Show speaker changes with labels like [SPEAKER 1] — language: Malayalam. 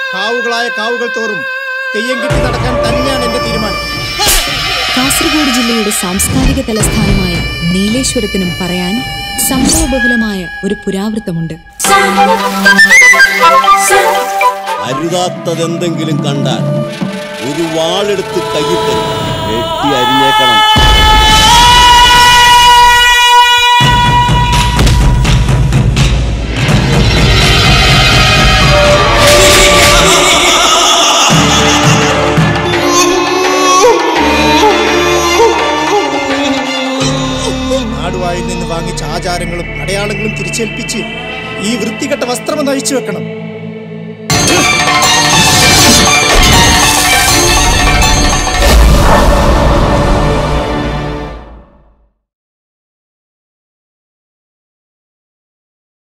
[SPEAKER 1] കാവുകളായ കാവുകൾ തോറും തെയ്യം കെട്ടി നടക്കാൻ തന്നെയാണ് എന്റെ തീരുമാനം
[SPEAKER 2] കാസർഗോഡ് ജില്ലയുടെ സാംസ്കാരിക തലസ്ഥാനമായ നീലേശ്വരത്തിനും പറയാൻ സംഭവബഹുലമായ ഒരു പുരാവൃത്തമുണ്ട്
[SPEAKER 3] അരുതാത്തതെന്തെങ്കിലും കണ്ടാൽ ഒരു വാളെടുത്ത് കയ്യിൽ തരും വെട്ടി അരിഞ്ഞേക്കണം
[SPEAKER 1] നാടുവായിൽ നിന്ന് വാങ്ങിച്ച ആചാരങ്ങളും അടയാളങ്ങളും തിരിച്ചേൽപ്പിച്ച് ഈ വൃത്തികെട്ട വസ്ത്രം ഒന്ന് അഴിച്ചു വെക്കണം